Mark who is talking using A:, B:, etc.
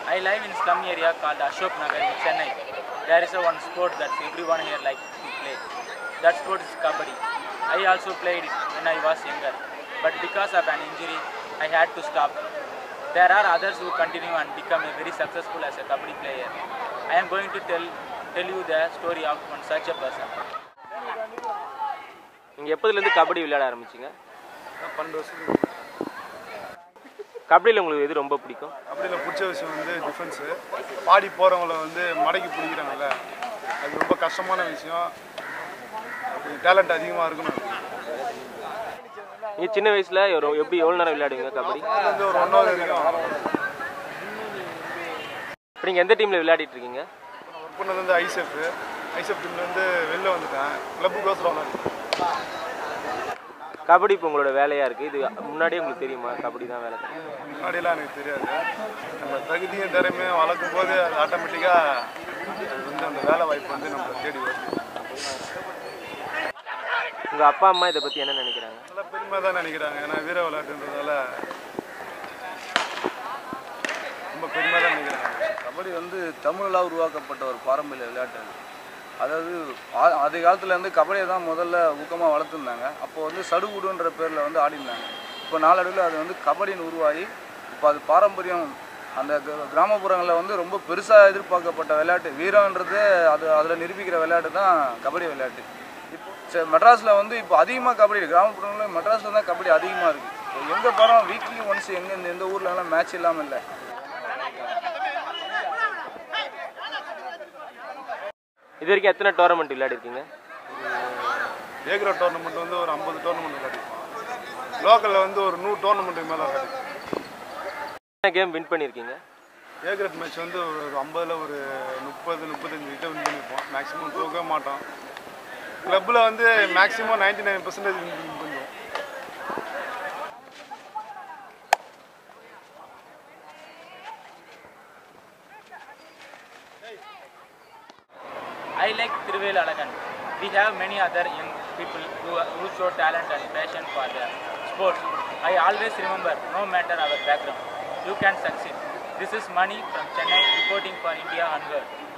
A: I live in slum area called Ashok Nagar in Chennai. There is a one sport that everyone here likes to play. That sport is kabaddi. I also played it when I was younger, but because of an injury, I had to stop. There are others who continue and become a very successful as a kabaddi player. I am going to tell tell you the story of one such a person.
B: நீங்கள் எப்போதுலேருந்து கபடி விளையாட ஆரம்பிச்சிங்க
C: பன்னெண்டு வருஷத்துக்கு
B: கபடியில் உங்களுக்கு எது ரொம்ப பிடிக்கும்
C: அப்படியில் பிடிச்ச விஷயம் வந்து டிஃபென்ஸு பாடி போகிறவங்கள வந்து மடக்கி பிடிக்கிறாங்கல்ல அது ரொம்ப கஷ்டமான விஷயம் டேலண்ட் அதிகமாக இருக்கணும்
B: நீங்கள் சின்ன வயசில் எப்படி எவ்வளோ நேரம் விளையாடுவீங்க கபடி
C: அது வந்து ஒரு ஒன் ஹவர் வரைக்கும்
B: இப்போ நீங்கள் எந்த டீமில் விளையாடிட்டு இருக்கீங்க
C: ஒர்க் பண்ணது வந்து ஐசெஃப் ஐசெஃப் டீம்லேருந்து வெளில வந்துட்டேன் கிளப்புக்கோசரம் விளாடுறேன்
B: கபடி இப்போ உங்களோட வேலையாக இருக்குது இது முன்னாடியே உங்களுக்கு தெரியுமா கபடி தான் வேலை
C: முன்னாடியெல்லாம் எனக்கு தெரியாது நம்ம தகுதியும் திறமையும் வளர்க்கும் போது அது ஆட்டோமேட்டிக்காக அது வந்து அந்த வேலை வாய்ப்பு வந்து நம்ம தேடி வருது
B: உங்கள் அப்பா அம்மா இதை பற்றி என்ன நினைக்கிறாங்க
C: நல்லா பெருமை தான் நினைக்கிறாங்க ஏன்னா வீர விளையாட்டுன்றதால ரொம்ப பெருமை தான் நினைக்கிறாங்க
D: கபடி வந்து தமிழில் உருவாக்கப்பட்ட ஒரு பாரம்பரிய விளையாட்டு அது அதாவது ஆ- ஆதி காலத்துலேருந்து கபடியை தான் முதல்ல ஊக்கமாக வளர்த்துருந்தாங்க அப்போ வந்து சடுகுடுன்ற பேரில் வந்து ஆடிருந்தாங்க இப்போ நாளடைவில் அது வந்து கபடின்னு உருவாகி இப்போ அது பாரம்பரியம் அந்த கிர- கிராமப்புறங்களில் வந்து ரொம்ப பெருசாக எதிர்பார்க்கப்பட்ட விளையாட்டு வீரன்றது அது அதில் நிரூபிக்கிற விளையாட்டு தான் கபடி விளையாட்டு இப்போ சரி, மெட்ராஸில் வந்து இப்போ அதிகமாக கபடி இருக்கு. கிராமப்புறங்களில் மெட்ராஸில் தான் கபடி அதிகமாக இருக்குது இப்போ எங்கே போகிறோம் வீக்லி ஒன்ஸ் எங்கே இந்த எந்த ஊர்லலாம் மேட்ச் இல்லாமல் இல்லை
B: இது வரைக்கும் எத்தனை டோர்னமெண்ட் விளையாடிருக்கீங்க
C: ஏக்ரோ டோர்னமெண்ட் வந்து ஒரு ஐம்பது டோர்னமெண்ட் விளையாடிருக்கோம் லோக்கலில் வந்து ஒரு நூறு டோர்னமெண்ட்டுக்கு மேலே விளையாடிருக்கோம்
B: என்ன கேம் வின் பண்ணியிருக்கீங்க
C: ஏ கிரேட் மேட்ச் வந்து ஒரு ஐம்பதில் ஒரு முப்பது முப்பத்தஞ்சு கிட்ட வின் பண்ணியிருப்போம் மேக்ஸிமம் தூக்கவே மாட்டோம் கிளப்பில் வந்து maximum ninety nine percentage win பண்ணுவோம்
A: I like Thiruvel Alagan. We have many other young people who, who show talent and passion for the sport. I always remember, no matter our background, you can succeed. This is Mani from Chennai reporting for India Unheard.